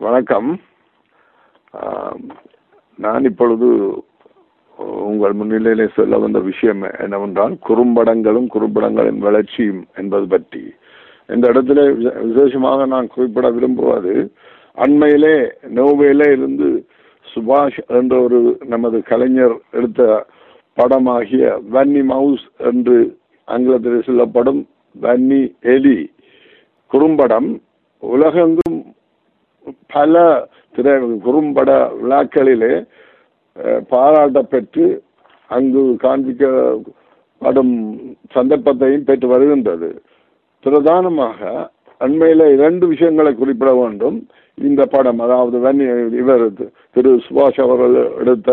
வணக்கம் ஆம், நான் இப்பொழுது உங்கள் முன்னிலையிலே சொல்ல வந்த விஷயம் என்னவென்றால் குறும்படங்களும் குறும்படங்களின் வளர்ச்சியும் என்பது பற்றி இந்த இடத்துல விசே- விசேஷமாக நான் குறிப்பிட விரும்புவது அண்மையிலே நோவேல இருந்து சுபாஷ் என்ற ஒரு நமது கலைஞர் எடுத்த படமாகிய வன்னி மவுஸ் என்று ஆங்கிலத்தில் சொல்லப்படும் வன்னி எலி குறும்படம் உலகெங்கும் பல திரை குறும்பட விழாக்களிலே அஹ், பாராட்டப் பெற்று அங்கு காண்பிக்கப்படும் சந்தர்ப்பத்தையும் பெற்று வருகின்றது பிரதானமாக அண்மையில இரண்டு விஷயங்களை குறிப்பிட வேண்டும் இந்த படம் அதாவது வன்னி இவர் திரு சுபாஷ் அவர்கள் எடுத்த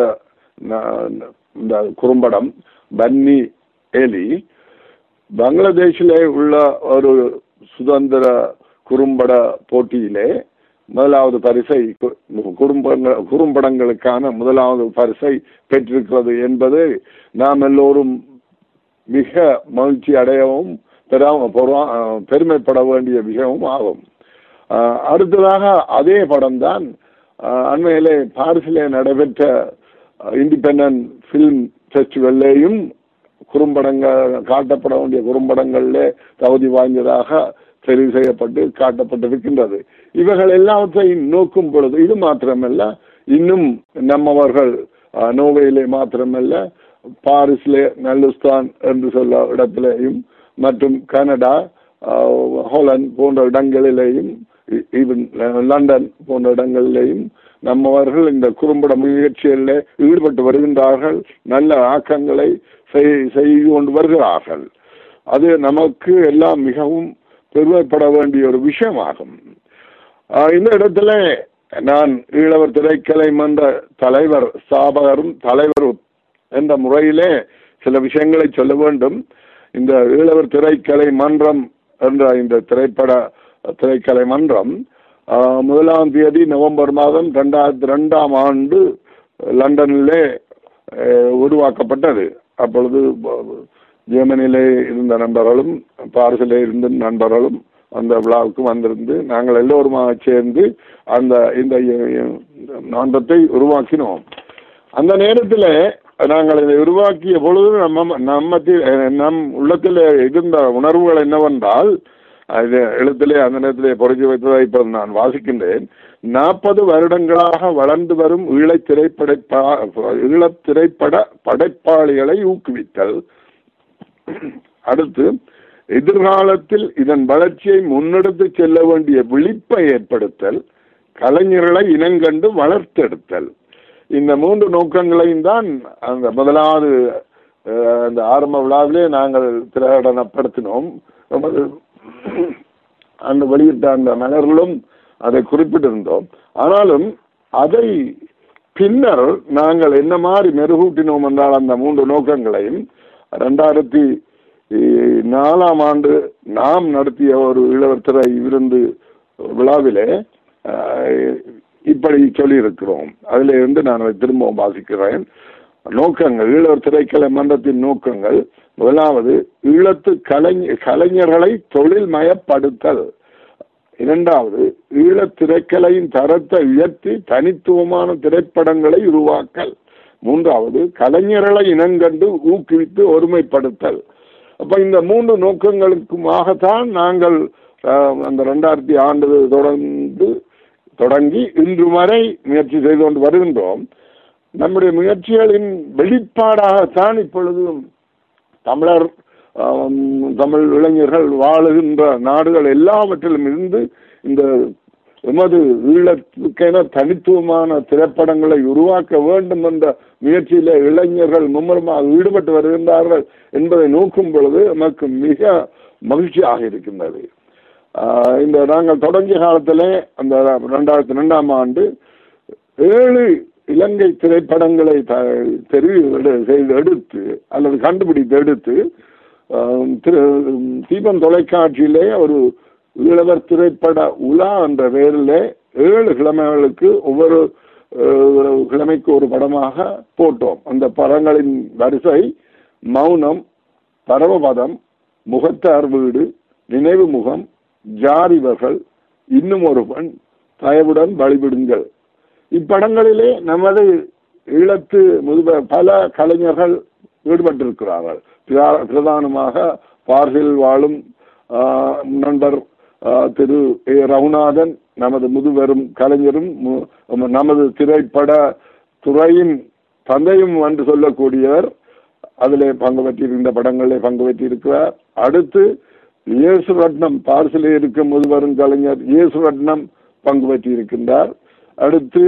ந- இந்த குறும்படம் பன்னி ஏலி பங்களாதேஷிலே உள்ள ஒரு சுதந்திர குறும்பட போட்டியிலே முதலாவது பரிசை கு- குறும்பங்க குறும்படங்களுக்கான முதலாவது பரிசை பெற்றிருக்கிறது என்பது நாம் எல்லோரும் மிக மகிழ்ச்சி அடையவும் பெறாம- பொறா- அஹ் பெருமைப்பட வேண்டிய விஷயமும் ஆகும் அஹ் அடுத்ததாக அதே படம் தான் அண்மையிலே பாரிஸிலே நடைபெற்ற இண்டிபெண்டன்ட் ஃபிலிம் ஃபெஸ்டிவல்லையும் குறும்படங்கள் காட்டப்பட வேண்டிய குறும்படங்களிலே தகுதி வாய்ந்ததாக தெரிவு செய்யப்பட்டு காட்டப்பட்டிருக்கின்றது இவைகள் எல்லாவற்றையும் நோக்கும் பொழுது இது மாத்திரமல்ல இன்னும் நம்மவர்கள் அஹ், நோர்வேயிலே மாத்திரமல்ல பாரிஸ்லே நல்லுஸ்தான் என்று சொல்ல இடத்திலேயும் மற்றும் கனடா அஹ், ஹாலந்து போன்ற இடங்களிலேயும் ஈவன் லண்டன் போன்ற இடங்களிலேயும் நம்மவர்கள் இந்த குறும்பட முயற்சிகளில் ஈடுபட்டு வருகின்றார்கள் நல்ல ஆக்கங்களை செய்- செய்து கொண்டு வருகிறார்கள் அது நமக்கு எல்லாம் மிகவும் பெருமைப்பட வேண்டிய ஒரு விஷயமாகும் ஆஹ் இந்த இடத்துல நான் ஈழவர் திரைக்கலை மன்ற தலைவர் ஸ்தாபகரும் தலைவரும் என்ற முறையிலே சில விஷயங்களை சொல்ல வேண்டும் இந்த ஈழவர் திரைக்கலை மன்றம் என்ற இந்த திரைப்பட திரைக்கலை மன்றம் ஆஹ் முதலாம் தேதி நவம்பர் மாதம் ரெண்டாயிரத்தி ரெண்டாம் ஆண்டு லண்டனிலே அஹ், உருவாக்கப்பட்டது அப்பொழுது ப- ஜெர்மனியிலே இருந்த நண்பர்களும் பாரிஸிலே இருந்த நண்பர்களும் அந்த விழாவுக்கு வந்திருந்து நாங்கள் எல்லோருமாக சேர்ந்து அந்த இந்த நாண்டத்தை உருவாக்கினோம் அந்த நேரத்தில் நாங்கள் இதை உருவாக்கிய பொழுது நம்ம நம்ம நம் உள்ளத்தில் இருந்த உணர்வுகள் என்னவென்றால் அது எழுத்திலே அந்த நேரத்திலே பொறிஞ்சு வைத்ததை இப்போ நான் வாசிக்கின்றேன் நாற்பது வருடங்களாக வளர்ந்து வரும் ஈழத் திரைப்படைப்பா ஈழத் திரைப்பட படைப்பாளிகளை ஊக்குவித்தல் அடுத்து எதிர்காலத்தில் இதன் வளர்ச்சியை முன்னெடுத்து செல்ல வேண்டிய விழிப்பை ஏற்படுத்தல் கலைஞர்களை இனங்கண்டு வளர்த்தெடுத்தல் இந்த மூன்று நோக்கங்களையும் தான் அந்த முதலாவது அஹ், அந்த ஆரம்ப விழாவிலே நாங்கள் பிரகடனப்படுத்தினோம் நமது அந்த வெளியிட்ட அந்த மலர்களும் அதை குறிப்பிட்டிருந்தோம் ஆனாலும் அதை பின்னர் நாங்கள் என்ன மாதிரி மெருகூட்டினோம் என்றால் அந்த மூன்று நோக்கங்களையும் ரெண்டாயிரத்தி அஹ், நாலாம் ஆண்டு நாம் நடத்திய ஒரு இளவர் திரை விருந்து விழாவிலே அஹ், இப்படி சொல்லியிருக்கிறோம் அதில் இருந்து நான் அதை திரும்பவும் வாசிக்கிறேன் நோக்கங்கள் ஈழவர் திரைக்கலை மன்றத்தின் நோக்கங்கள் முதலாவது ஈழத்து கலைஞ கலைஞர்களை தொழில்மயப்படுத்தல் இரண்டாவது ஈழத் திரைக்கலையின் தரத்தை உயர்த்தி தனித்துவமான திரைப்படங்களை உருவாக்கல் மூன்றாவது கலைஞர்களை இனங்கண்டு ஊக்குவித்து ஒருமைப்படுத்தல் அப்ப இந்த மூன்று நோக்கங்களுக்குமாகத்தான் நாங்கள் அஹ், அந்த ரெண்டாயிரத்தி ஆண்டு தொடர்ந்து தொடங்கி இன்று வரை முயற்சி செய்து கொண்டு வருகின்றோம் நம்முடைய முயற்சிகளின் வெளிப்பாடாகத்தான் இப்பொழுது தமிழர் ஆம், தமிழ் இளைஞர்கள் வாழுகின்ற நாடுகள் எல்லாவற்றிலும் இருந்து இந்த எமது ஈழத்துக்கென தனித்துவமான திரைப்படங்களை உருவாக்க வேண்டும் என்ற முயற்சியில இளைஞர்கள் மும்முரமாக ஈடுபட்டு வருகின்றார்கள் என்பதை நோக்கும் பொழுது நமக்கு மிக மகிழ்ச்சியாக இருக்கின்றது ஆஹ் இந்த நாங்கள் தொடங்கிய காலத்திலே அந்த ரெண்டாயிரத்தி ரெண்டாம் ஆண்டு ஏழு இலங்கை திரைப்படங்களை த- தெரிவு எடு- செய்து எடுத்து அல்லது கண்டுபிடித்து எடுத்து ஆம், திரு தீபம் தொலைக்காட்சியிலே ஒரு ஈழவர் திரைப்பட உலா என்ற பெயரிலே ஏழு கிழமைகளுக்கு ஒவ்வொரு அஹ், கிழமைக்கு ஒரு படமாக போட்டோம் அந்த படங்களின் வரிசை மௌனம் பரமபதம் முகத்தார் வீடு நினைவு முகம் ஜாரிவர்கள் இன்னும் ஒரு பெண் தயவுடன் வழிபடுங்கள் இப்படங்களிலே நமது ஈழத்து முதுப பல கலைஞர்கள் ஈடுபட்டிருக்கிறார்கள் பிரா- பிரதானமாக பார்சில் வாழும் ஆஹ், நண்பர் ஆஹ், திரு ஏ ரகுநாதன் நமது முதுபெரும் கலைஞரும் மு- நமது திரைப்பட துறையின் தந்தையும் என்று சொல்லக்கூடியவர் அதிலே பங்கு பெற்றிருந்த படங்களிலே பங்கு பெற்றிருக்கிறார் அடுத்து இயேசு ரத்னம் பார்சிலே இருக்கும் முதுபெரும் கலைஞர் இயேசு ரத்னம் பங்கு பெற்றிருக்கின்றார் அடுத்து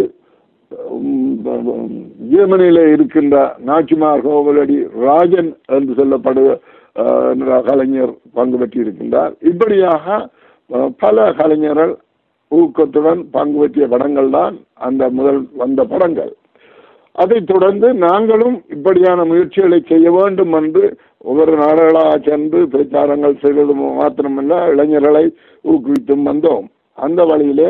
உம், ஜெர்மனியிலே இருக்கின்ற நாச்சிமார் கோவலடி ராஜன் என்று சொல்லப்படுவ அஹ், என்ற கலைஞர் பங்கு பெற்றிருக்கின்றார் இப்படியாக அஹ், பல கலைஞர்கள் ஊக்கத்துடன் பங்கு பெற்றிய படங்கள் தான் அந்த முதல் வந்த படங்கள் அதைத் தொடர்ந்து நாங்களும் இப்படியான முயற்சிகளை செய்ய வேண்டும் என்று ஒவ்வொரு நாடுகளாக சென்று பிரச்சாரங்கள் செய்வது மாத்திரமல்ல இளைஞர்களை ஊக்குவித்தும் வந்தோம் அந்த வழியிலே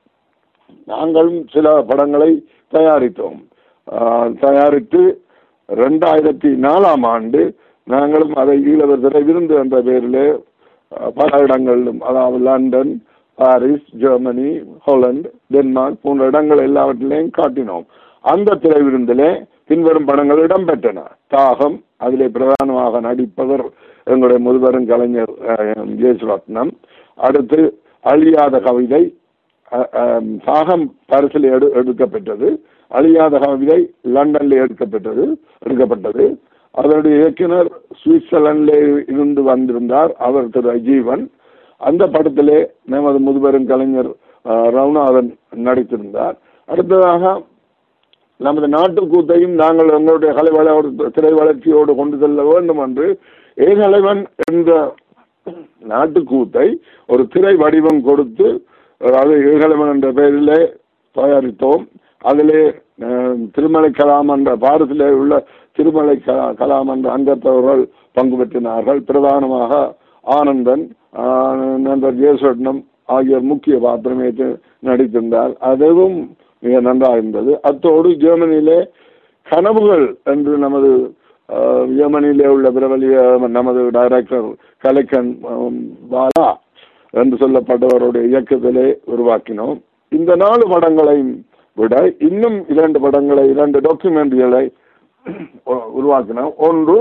நாங்களும் சில படங்களை தயாரித்தோம் ஆஹ் தயாரித்து ரெண்டாயிரத்தி நாலாம் ஆண்டு நாங்களும் அதை ஈழவர் திரை விருந்து என்ற பெயரிலே ஆஹ் பல இடங்களிலும் அதாவது London Paris Germany Holland Denmark போன்ற இடங்கள் எல்லாவற்றிலையும் காட்டினோம் அந்த திரை விருந்திலே பின்வரும் படங்கள் இடம்பெற்றன தாகம் அதிலே பிரதானமாக நடிப்பவர் எங்களுடைய முதுபெரும் கலைஞர் அஹ், ஜெயசுரத்னம் அடுத்து அழியாத கவிதை அஹ், அஹ், தாகம் பரிசில் எடு எடுக்கப்பட்டது அழியாத கவிதை லண்டன்ல எடுக்கப்பட்டது எடுக்கப்பட்டது அதனுடைய இயக்குனர் சுவிட்சர்லாந்திலே இருந்து வந்திருந்தார் அவர் திரு அஜீவன் அந்த படத்திலே நமது முதுபெரும் கலைஞர் அஹ், ரகுநாதன் நடித்திருந்தார் அடுத்ததாக நமது நாட்டு கூத்தையும் நாங்கள் எங்களுடைய கலை வள- திரை வளர்ச்சியோடு கொண்டு செல்ல வேண்டும் என்று ஏகலைவன் என்ற நாட்டு கூத்தை ஒரு திரை வடிவம் கொடுத்து அதாவது ஏகலைவன் என்ற பெயரிலே தயாரித்தோம் அதிலே அஹ், திருமலை கலாம் என்ற பாரதிலே உள்ள திருமலை க- கலாம் என்ற அங்கத்தவர்கள் பங்கு பெற்றினார்கள் பிரதானமாக ஆனந்தன் ஆஹ், நண்பர் ஜெயசட்னம் ஆகியோர் முக்கிய பாத்திரம் ஏற்று நடித்திருந்தார் அதுவும் மிக நன்றாக இருந்தது அத்தோடு ஜெர்மனியிலே கனவுகள் என்று நமது ஆஹ், ஜெர்மனியிலே உள்ள பிரபலிய நமது டைரக்டர் கலைக்கன் ஆம், பாலா என்று சொல்லப்பட்டவருடைய இயக்கத்திலே உருவாக்கினோம் இந்த நாலு படங்களையும் விட இன்னும் இரண்டு படங்களை இரண்டு டாக்குமெண்ட்ரிகளை உருவாக்கினோம் ஒன்று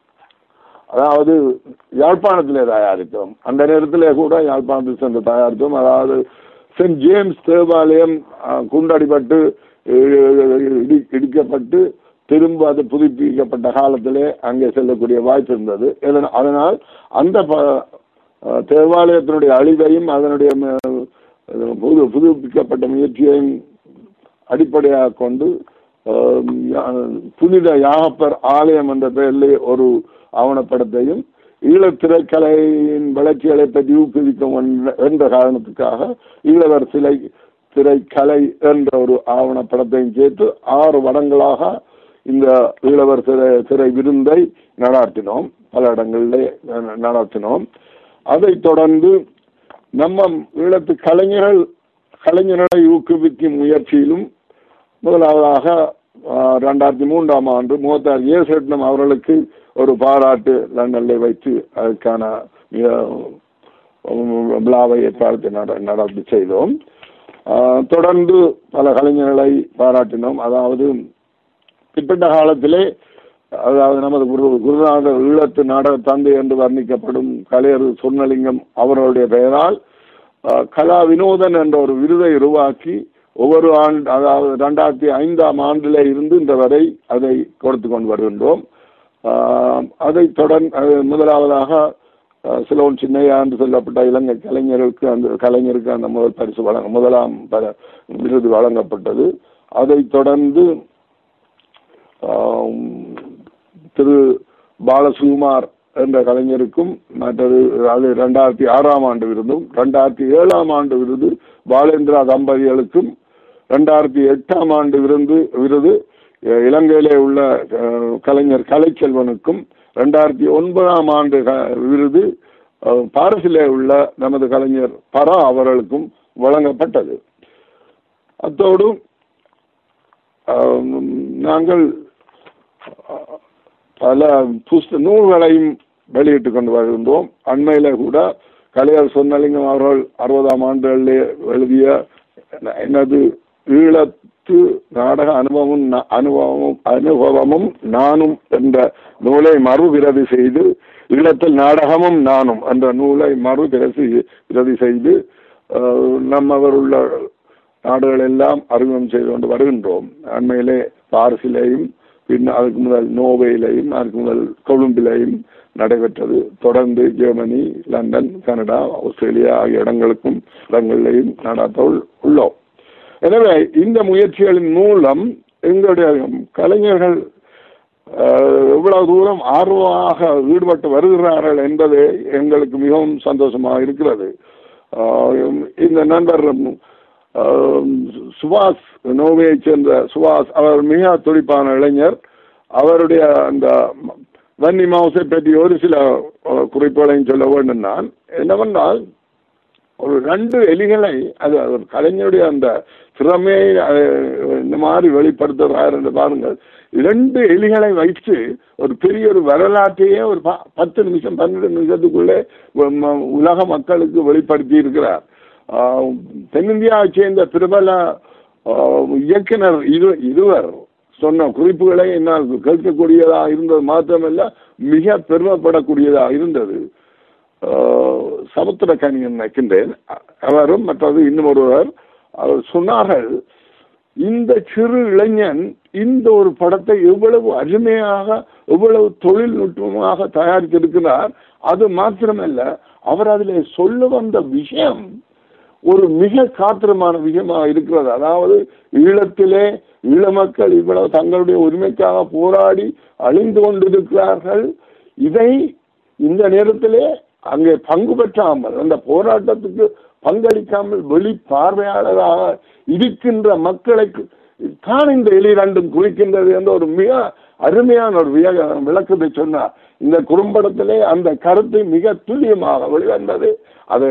அதாவது யாழ்ப்பாணத்திலே தயாரித்தோம் அந்த நேரத்திலே கூட யாழ்ப்பாணத்தில் சென்று தயாரித்தோம் அதாவது சென்ட் ஜேம்ஸ் தேவாலயம் அஹ், குண்டடிபட்டு அஹ், இடி- இடிக்கப்பட்டு திரும்ப அது புதுப்பிக்கப்பட்ட காலத்திலே அங்கே செல்லக்கூடிய வாய்ப்பு இருந்தது இதன- அதனால் அந்த ப- அஹ், தேவாலயத்தினுடைய அழிவையும் அதனுடைய ம- புது புதுப்பிக்கப்பட்ட முயற்சியையும் அடிப்படையாக கொண்டு ஆம், யா- புனித யாகப்பர் ஆலயம் என்ற பெயரிலே ஒரு ஆவணப்படத்தையும் ஈழத் திரைக்கலையின் வளர்ச்சிகளை பற்றி ஊக்குவிக்கும் என்ற- என்ற காரணத்துக்காக ஈழவர் சிலை திரைக்கலை என்ற ஒரு ஆவணப்படத்தையும் சேர்த்து ஆறு வடங்களாக இந்த ஈழவர் திரை திரை விருந்தை நடாத்தினோம் பல இடங்களிலே ந- நடத்தினோம் அதைத் தொடர்ந்து நம்ம ஈழத்து கலைஞர்கள் கலைஞர்களை ஊக்குவிக்கும் முயற்சியிலும் முதலாவதாக ஆஹ், ரெண்டாயிரத்தி மூன்றாம் ஆண்டு மூத்தார் ஏசட்னம் அவர்களுக்கு ஒரு பாராட்டு லண்டனில் வைத்து அதுக்கான மிக உம், விழாவை ஏற்பாடு நட- நடத்தி செய்தோம் ஆஹ், தொடர்ந்து பல கலைஞர்களை பாராட்டினோம் அதாவது பிற்பட்ட காலத்திலே அதாவது நமது குரு குருநாதர் ஈழத்து நாடக தந்தை என்று வர்ணிக்கப்படும் கலையர் சொர்ணலிங்கம் அவர்களுடைய பெயரால் அஹ், கலா வினோதன் என்ற ஒரு விருதை உருவாக்கி ஒவ்வொரு ஆண்டு அதாவது ரெண்டாயிரத்தி ஐந்தாம் ஆண்டிலே இருந்து இந்த வரை அதை கொடுத்து கொண்டு வருகின்றோம் ஆஹ், அதைத் தொடர்ந்து முதலாவதாக அஹ், சிலோன் சின்னையா என்று சொல்லப்பட்ட இலங்கை கலைஞருக்கு அந்த கலைஞருக்கு அந்த முதல் பரிசு வழங்க முதலாம் ப- விருது வழங்கப்பட்டது அதைத் தொடர்ந்து ஆம், திரு பாலசுகுமார் என்ற கலைஞருக்கும் மற்றது அது ரெண்டாயிரத்தி ஆறாம் ஆண்டு விருதும் ரெண்டாயிரத்தி ஏழாம் ஆண்டு விருது பாலேந்திரா தம்பதிகளுக்கும் ரெண்டாயிரத்தி எட்டாம் ஆண்டு விருந்து விருது அஹ், இலங்கையிலே உள்ள அஹ், கலைஞர் கலைச்செல்வனுக்கும் ரெண்டாயிரத்தி ஒன்பதாம் ஆண்டு க- விருது அஹ், பாரிஸிலே உள்ள நமது கலைஞர் பரா அவர்களுக்கும் வழங்கப்பட்டது அத்தோடு ஆம், நாங்கள் அஹ், பல புஸ்த நூல்களையும் வெளியிட்டு கொண்டு வருகின்றோம் அண்மையில கூட கலையர் சொன்னலிங்கம் அவர்கள் அறுபதாம் ஆண்டுகளிலே எழுதிய எனது ஈழத்து நாடக அனுபவமும் நா- அனுபவமும் அனுபவமும் நானும் என்ற நூலை மறுபிரதி செய்து ஈழத்தில் நாடகமும் நானும் என்ற நூலை மறுபிரதி பிரதி செய்து அஹ், நம்மவர் உள்ள நாடுகள் எல்லாம் அறிமுகம் செய்து கொண்டு வருகின்றோம் அண்மையிலே பாரிசிலேயும் பின் அதுக்கு முதல் நோர்வேயிலையும் அதுக்கு முதல் கொழும்பிலையும் நடைபெற்றது தொடர்ந்து ஜெர்மனி லண்டன் கனடா ஆஸ்திரேலியா ஆகிய இடங்களுக்கும் இடங்களிலையும் நடாத்த உள்- உள்ளோம் எனவே இந்த முயற்சிகளின் மூலம் எங்களுடைய கலைஞர்கள் அஹ், எவ்வளவு தூரம் ஆர்வமாக ஈடுபட்டு வருகிறார்கள் என்பது எங்களுக்கு மிகவும் சந்தோஷமாக இருக்கிறது அஹ், இந்த நண்பர் அஹ், சுபாஷ் நோவையைச் சேர்ந்த சுபாஷ் அவர் மிக துடிப்பான இளைஞர் அவருடைய அந்த வன்னி மவுசை பற்றி ஒரு சில அஹ், குறிப்புகளையும் சொல்ல வேண்டும் நான் என்னவென்றால் ஒரு ரெண்டு எலிகளை அது ஒரு கலைஞருடைய அந்த திறமையை அஹ், இந்த மாதிரி வெளிப்படுத்துகிறார் என்று பாருங்கள் இரண்டு எலிகளை வைத்து ஒரு பெரிய ஒரு வரலாற்றையே ஒரு ப- பத்து நிமிஷம் பன்னெண்டு நிமிஷத்துக்குள்ளே உ- ம- உலக மக்களுக்கு வெளிப்படுத்தி இருக்கிறார் ஆஹ், தென்னிந்தியாவைச் சேர்ந்த பிரபல ஆஹ், இயக்குனர் இரு இருவர் சொன்ன குறிப்புகளை என்னால் கேட்கக்கூடியதா இருந்தது மாத்திரமல்ல மிக பெருமைப்படக்கூடியதாக இருந்தது ஆஹ், சமுத்திரக்கனியன் நினைக்கின்றேன் அ- அவரும் மற்றது இன்னும் ஒருவர் அவர் சொன்னார்கள் இந்த சிறு இளைஞன் இந்த ஒரு படத்தை எவ்வளவு அருமையாக எவ்வளவு தொழில்நுட்பமாக தயாரித்திருக்கிறார் அது மாத்திரமல்ல அவர் அதிலே சொல்ல வந்த விஷயம் ஒரு மிக காத்திரமான விஷயமாக இருக்கிறது அதாவது ஈழத்திலே ஈழ மக்கள் இவ்வளவு தங்களுடைய உரிமைக்காக போராடி அழிந்து கொண்டிருக்கிறார்கள் இதை இந்த நேரத்திலே அங்கே பங்கு பெற்றாமல் அந்த போராட்டத்துக்கு பங்களிக்காமல் வெளி பார்வையாளராக இருக்கின்ற மக்களை தான் இந்த எலி ரெண்டும் குறிக்கின்றது என்ற ஒரு மிக அருமையான ஒரு விய- விளக்கத்தை சொன்னார் இந்த குறும்படத்திலே அந்த கருத்து மிக துல்லியமாக வெளிவந்தது அது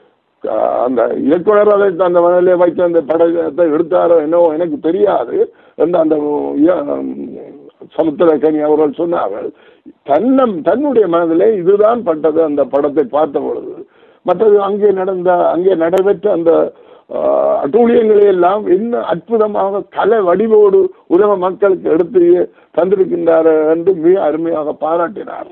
அஹ், அந்த இயக்குனர் அதை அந்த மனதிலே வைத்து அந்த படத்தை எடுத்தாரோ என்னவோ எனக்கு தெரியாது என்று அந்த இய- சமுத்திரக்கனி அவர்கள் சொன்னார்கள் தன்னம் தன்னுடைய மனதிலே இதுதான் பட்டது அந்த படத்தை பார்த்த பொழுது மற்றது அங்கே நடந்த அங்கே நடைபெற்ற அந்த ஆஹ், அட்டூழியங்களை எல்லாம் என்ன அற்புதமாக கலை வடிவோடு உலக மக்களுக்கு எடுத்து தந்திருக்கின்றார் என்று மிக அருமையாக பாராட்டினார்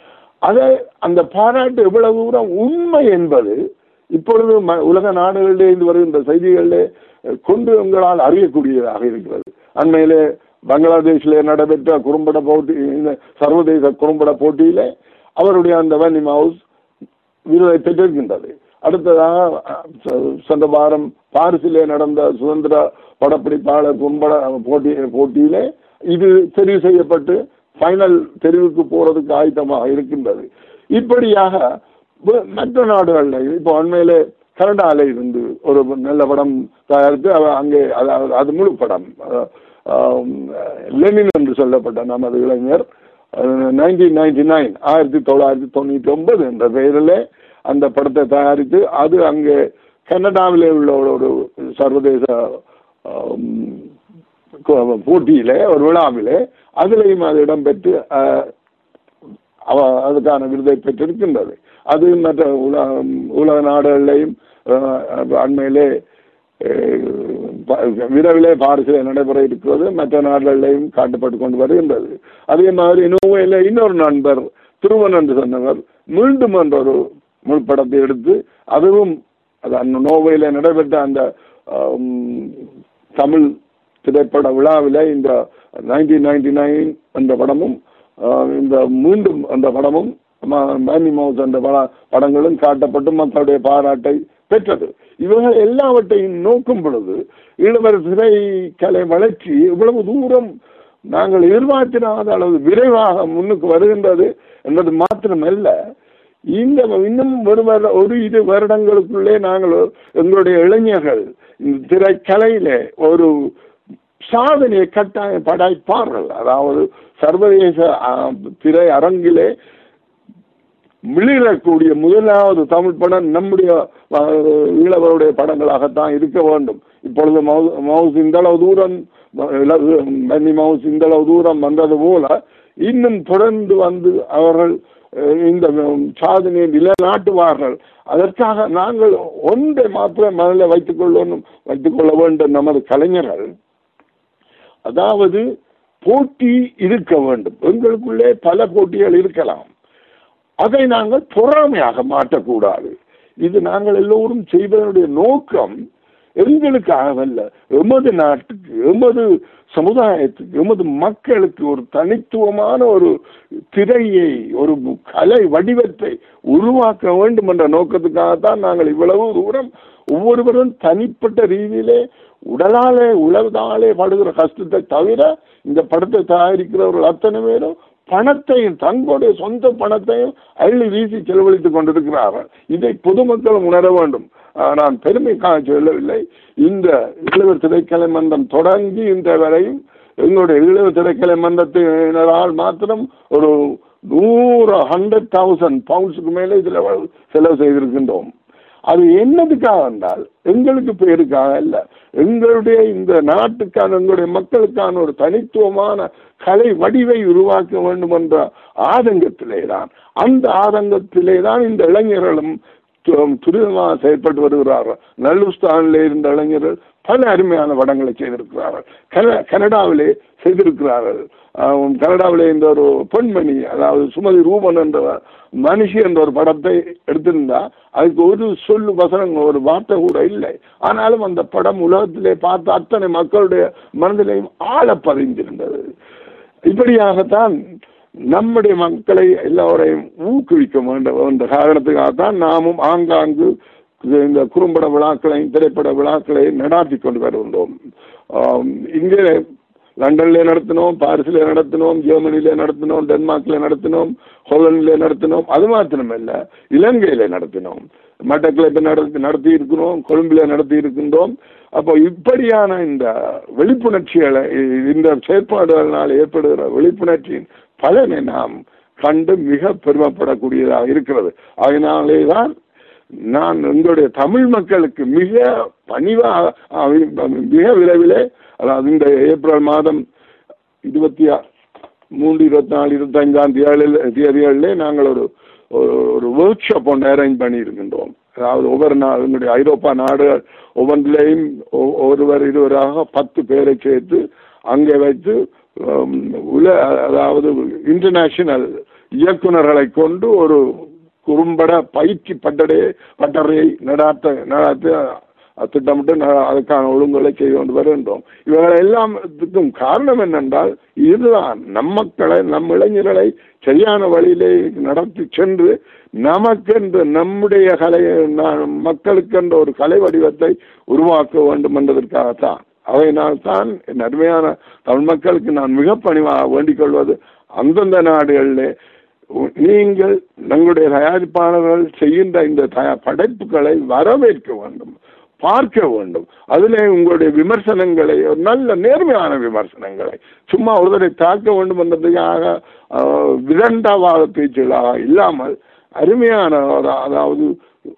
அதை அந்த பாராட்டு எவ்வளவு தூரம் உண்மை என்பது இப்பொழுது ம- உலக நாடுகளிலே இருந்து வருகின்ற செய்திகளிலே அஹ், கொண்டு உங்களால் அறியக்கூடியதாக இருக்கிறது அண்மையிலே பங்களாதேஷிலே நடைபெற்ற குறும்பட போட்டி இந்த சர்வதேச குறும்பட போட்டியிலே அவருடைய அந்த வன்னி மவுஸ் விருதை பெற்றிருக்கின்றது அடுத்ததாக அஹ், செ- சென்ற வாரம் பாரிஸிலே நடந்த சுதந்திர படப்பிடிப்பாளர் குறும்பட போட்டி போட்டியிலே இது தெரிவு செய்யப்பட்டு ஃபைனல் தெரிவுக்கு போறதுக்கு ஆயத்தமாக இருக்கின்றது இப்படியாக வ- மற்ற நாடுகளில் இப்போ அண்மையிலே கனடால இருந்து ஒரு நல்ல படம் தயாரித்து அவ அங்கே அதாவது அது முழு படம் அஹ், ஆம், லெனின் என்று சொல்லப்பட்ட நமது இளைஞர் நைன்டீன் நைன்டி நைன் ஆயிரத்தி தொள்ளாயிரத்தி தொண்ணூற்றி ஒன்பது என்ற பெயரில் அந்த படத்தை தயாரித்து அது அங்கே கனடாவிலே உள்ள ஒரு ஒரு சர்வதேச ஆம், கு- போட்டியிலே ஒரு விழாவிலே அதிலையும் அது இடம்பெற்று அஹ், அவ அதுக்கான விருதை பெற்றிருக்கின்றது அது மற்ற உலக உலக நாடுகளிலேயும் அஹ், அண்மையிலே அஹ், ப- விரைவிலே பாரிசிலே நடைபெற இருக்கிறது மற்ற நாடுகளிலேயும் காட்டப்பட்டு கொண்டு வருகின்றது அதே மாதிரி நோவையில் இன்னொரு நண்பர் திருமன் என்று சொன்னவர் மீண்டும் என்ற ஒரு முழுப்படத்தை எடுத்து அதுவும் அது அந்த நோவையில் நடைபெற்ற அந்த ஆம், தமிழ் திரைப்பட விழாவில் இந்த நைன்டீன் நைன்டி நைன் என்ற படமும் ஆஹ், இந்த மீண்டும் அந்த படமும் ம- மேனி மவுஸ் என்ற பட படங்களும் காட்டப்பட்டு மக்களுடைய பாராட்டை பெற்றது இவர்கள் எல்லாவற்றையும் நோக்கும் பொழுது ஈழவர் திரைக்கலை வளர்ச்சி இவ்வளவு தூரம் நாங்கள் எதிர்பார்த்திராத அளவு விரைவாக முன்னுக்கு வருகின்றது என்பது மாத்திரமல்ல இந்த இன்னும் ஒரு வருட ஒரு இரு வருடங்களுக்குள்ளே நாங்கள் எங்களுடைய இளைஞர்கள் இந்த திரைக்கலையிலே ஒரு சாதனையை கட்டாயம் படைப்பார்கள் அதாவது சர்வதேச ஆ, திரை அரங்கிலே மிளிரக்கூடிய முதலாவது தமிழ் படம் நம்முடைய ஆ, ஈழவருடைய படங்களாகத்தான் இருக்க வேண்டும் இப்பொழுது மவு- மவுஸ் இந்த அளவு தூரம் மன்னி மவுஸ் இந்த அளவு தூரம் வந்தது போல இன்னும் தொடர்ந்து வந்து அவர்கள் அஹ், இந்த உம், சாதனையை நிலைநாட்டுவார்கள் அதற்காக நாங்கள் ஒன்றை மாத்திரம் மனதில் வைத்துக் கொள்ளணும் வைத்துக் கொள்ள வேண்டும் நமது கலைஞர்கள் அதாவது போட்டி இருக்க வேண்டும் எங்களுக்குள்ளே பல போட்டிகள் இருக்கலாம் அதை நாங்கள் பொறாமையாக மாற்றக்கூடாது இது நாங்கள் எல்லோரும் செய்வதனுடைய நோக்கம் எங்களுக்காகவல்ல எமது நாட்டுக்கு எமது சமுதாயத்துக்கு எமது மக்களுக்கு ஒரு தனித்துவமான ஒரு திரையை ஒரு கலை வடிவத்தை உருவாக்க வேண்டும் என்ற நோக்கத்துக்காகத்தான் நாங்கள் இவ்வளவு தூரம் ஒவ்வொருவரும் தனிப்பட்ட ரீதியிலே உடலாலே உழவதாலே படுகிற கஷ்டத்தை தவிர இந்த படத்தை தயாரிக்கிறவர்கள் அத்தனை பேரும் பணத்தையும் தங்களுடைய சொந்த பணத்தையும் அள்ளி வீசி செலவழித்துக் கொண்டிருக்கிறார்கள் இதை பொதுமக்கள் உணர வேண்டும் ஆஹ் நான் பெருமைக்காக சொல்லவில்லை இந்த இளவர் திரைக்கலை மன்றம் தொடங்கி இன்ற வரையும் எங்களுடைய இளவர் திரைக்கலை மன்றத்தினரால் மாத்திரம் ஒரு நூறு ஹண்ட்ரட் தௌசண்ட் பவுண்ட்ஸுக்கு மேலே இதில் செலவு செய்திருக்கின்றோம் அது என்னதுக்காக என்றால் எங்களுக்கு பேருக்காக அல்ல எங்களுடைய இந்த நாட்டுக்கான எங்களுடைய மக்களுக்கான ஒரு தனித்துவமான கலை வடிவை உருவாக்க வேண்டும் என்ற ஆதங்கத்திலே தான் அந்த ஆதங்கத்திலே தான் இந்த இளைஞர்களும் து- துரிதமாக செயல்பட்டு வருகிறார்கள் நல்லுஸ்தானிலே இருந்த இளைஞர்கள் பல அருமையான படங்களை செய்திருக்கிறார்கள் கன- கனடாவிலே செய்திருக்கிறார்கள் ஆஹ் கனடாவிலே இந்த ஒரு பெண்மணி அதாவது சுமதி ரூபன் என்ற மனுஷி என்ற ஒரு படத்தை எடுத்திருந்தா அதுக்கு ஒரு சொல்லு வசனம் ஒரு வார்த்தை கூட இல்லை ஆனாலும் அந்த படம் உலகத்திலே பார்த்த அத்தனை மக்களுடைய மனதிலையும் ஆழ பதிந்திருந்தது இப்படியாகத்தான் நம்முடைய மக்களை எல்லோரையும் ஊக்குவிக்க வேண்டும் என்ற காரணத்துக்காகத்தான் நாமும் ஆங்காங்கு இந்த குறும்பட விழாக்களையும் திரைப்பட விழாக்களையும் நடாத்தி கொண்டு வருகின்றோம் ஆம், இங்கே லண்டன்ல நடத்தினோம் பாரிஸ்ல நடத்தினோம் ஜெர்மனில நடத்தினோம் டென்மார்க்ல நடத்தினோம் ஹோலண்ட்ல நடத்தினோம் அது மாத்திரமல்ல இலங்கையில நடத்தினோம் மட்டக்கிழப்பு நடத்தி நடத்தி இருக்கிறோம் கொழும்புல நடத்தி இருக்கின்றோம் அப்போ இப்படியான இந்த விழிப்புணர்ச்சிகளை இந்த செயற்பாடுகளினால் ஏற்படுகிற விழிப்புணர்ச்சியின் பலனை நாம் கண்டு மிக பெருமைப்படக்கூடியதாக இருக்கிறது அதனாலே தான் நான் எங்களுடைய தமிழ் மக்களுக்கு மிக பணிவாக அஹ், மிக விரைவிலே அதாவது இந்த ஏப்ரல் மாதம் இருபத்தி ஆ- மூன்று இருபத்தி நாலு இருபத்தி ஐந்தாம் தேதிகளில் தேதிகளிலே நாங்கள் ஒரு ஒரு- ஒரு ஒர்க் ஷாப் ஒன்று அரேஞ்ச் பண்ணி இருக்கின்றோம் அதாவது ஒவ்வொரு நாள் எங்களுடைய ஐரோப்பா நாடுகள் ஒவ்வொன்றிலையும் ஒ- ஒருவர் இருவராக பத்து பேரை சேர்த்து அங்கே வைத்து உம், உல அதாவது இன்டர்நேஷனல் இயக்குனர்களை கொண்டு ஒரு குறும்பட பயிற்சி பட்டடை பட்டறையை நடாத்த நடாத்த திட்டமிட்டு ந- அதுக்கான ஒழுங்குகளை செய்து கொண்டு வருகின்றோம் இவர்கள் எல்லாத்துக்கும் காரணம் என்னென்றால் இதுதான் நம் மக்களை நம் இளைஞர்களை சரியான வழியிலே நடத்தி சென்று நமக்கென்று நம்முடைய கலை நா- மக்களுக்கென்ற ஒரு கலை வடிவத்தை உருவாக்க வேண்டும் என்பதற்காகத்தான் அவையினால் தான் என் அருமையான தமிழ் மக்களுக்கு நான் மிக பணிவாக வேண்டிக் கொள்வது அந்தந்த நாடுகளிலே உ- நீங்கள் தங்களுடைய தயாரிப்பாளர்கள் செய்கின்ற இந்த தயா- படைப்புகளை வரவேற்க வேண்டும் பார்க்க வேண்டும் அதிலே உங்களுடைய விமர்சனங்களை ஒரு நல்ல நேர்மையான விமர்சனங்களை சும்மா ஒருவரை தாக்க வேண்டும் என்பதற்காக ஆஹ், விதண்டாவாத பேச்சுகளாக இல்லாமல் அருமையான ஒரு அதாவது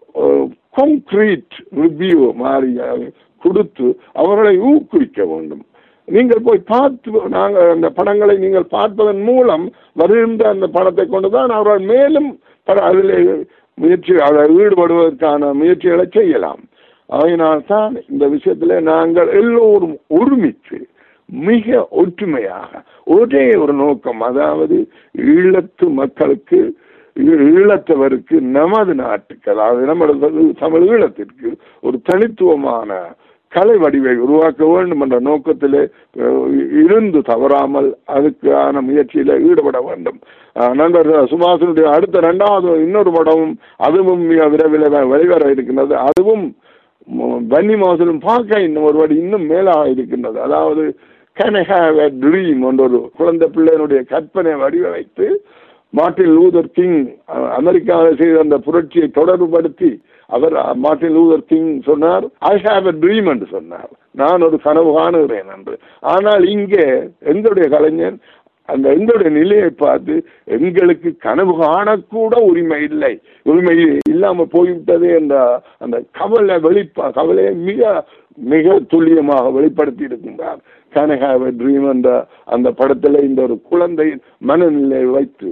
கான்கிரீட் ரிவ்யூ மாதிரி அஹ், கொடுத்து அவர்களை ஊக்குவிக்க வேண்டும் நீங்கள் போய் பார்த்து நாங்கள் அந்த படங்களை நீங்கள் பார்ப்பதன் மூலம் வருகின்ற அந்த படத்தை கொண்டு தான் அவர்கள் மேலும் பல அதில் முயற்சி அதில் ஈடுபடுவதற்கான முயற்சிகளை செய்யலாம் அதனால் தான் இந்த விஷயத்தில் நாங்கள் எல்லோரும் ஒருமித்து மிக ஒற்றுமையாக ஒரே ஒரு நோக்கம் அதாவது ஈழத்து மக்களுக்கு ஈ- ஈழத்தவருக்கு நமது நாட்டுக்கு அதாவது நமது தமிழ் ஈழத்திற்கு ஒரு தனித்துவமான கலை வடிவை உருவாக்க வேண்டும் என்ற நோக்கத்திலே அஹ், இருந்து தவறாமல் அதுக்கான முயற்சியில ஈடுபட வேண்டும் அஹ், நண்பர் சுபாஷனுடைய அடுத்த இரண்டாவது இன்னொரு படமும் அதுவும் மிக விரைவில் வ- வெளிவர இருக்கின்றது அதுவும் ம- வன்னி மாசலும் பார்க்க இன்னும் ஒரு வாடி இன்னும் மேலாக இருக்கின்றது அதாவது can I have a dream என்ற ஒரு குழந்தை பிள்ளையினுடைய கற்பனை வடிவமைத்து மார்ட்டின் லூதர் கிங் அஹ், அமெரிக்காவில் செய்த அந்த புரட்சியை தொடர்புபடுத்தி அவர் அஹ், மார்ட்டின் லூதர் கிங் சொன்னார் ஐ ஹாவ் a ட்ரீம் என்று சொன்னார் நான் ஒரு கனவு காணுகிறேன் என்று ஆனால் இங்கே எங்களுடைய கலைஞன் அந்த எங்களுடைய நிலையை பார்த்து எங்களுக்கு கனவு காணக்கூட உரிமை இல்லை உரிமை இல்லாம போய்விட்டது என்ற அந்த கவலை வெளிப்பா கவலையை மிக மிக துல்லியமாக வெளிப்படுத்தி இருக்கின்றார் கேன் ஹாவ் ட்ரீம் என்ற அந்த படத்தில் இந்த ஒரு குழந்தையின் மனநிலை வைத்து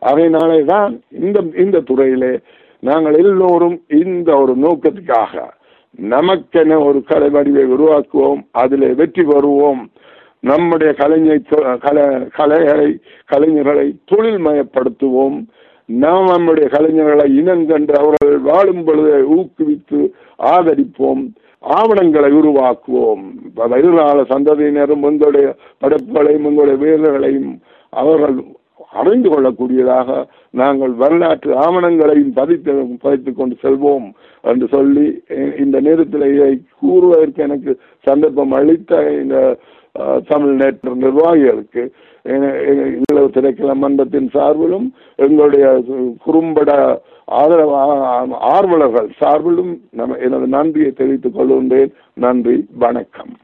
அதனாலே தான் இந்த இந்த துறையிலே நாங்கள் எல்லோரும் இந்த ஒரு நோக்கத்துக்காக நமக்கென ஒரு கலை வடிவை உருவாக்குவோம் அதில் வெற்றி பெறுவோம் நம்முடைய கலைஞை கல கலைகளை கலைஞர்களை தொழில்மயப்படுத்துவோம் நாம் நம்முடைய கலைஞர்களை இனங்கண்டு அவர்கள் வாழும் பொழுது ஊக்குவித்து ஆதரிப்போம் ஆவணங்களை உருவாக்குவோம் எதிர்கால சந்ததியினரும் உங்களுடைய படைப்புகளையும் உங்களுடைய வீரர்களையும் அவர்கள் அறிந்து கொள்ளக்கூடியதாக நாங்கள் வரலாற்று ஆவணங்களையும் பதித்து பதித்துக் கொண்டு செல்வோம் என்று சொல்லி இந்த நேரத்தில் இதை கூறுவதற்கு எனக்கு சந்தர்ப்பம் அளித்த இந்த தமிழ் நேற்று நிர்வாகிகளுக்கு ஈழவு திரைக்கல மன்றத்தின் சார்பிலும் எங்களுடைய குறும்பட ஆதரவு ஆர்வலர்கள் சார்பிலும் எனது நன்றியை தெரிவித்துக் கொள்கின்றேன் நன்றி வணக்கம்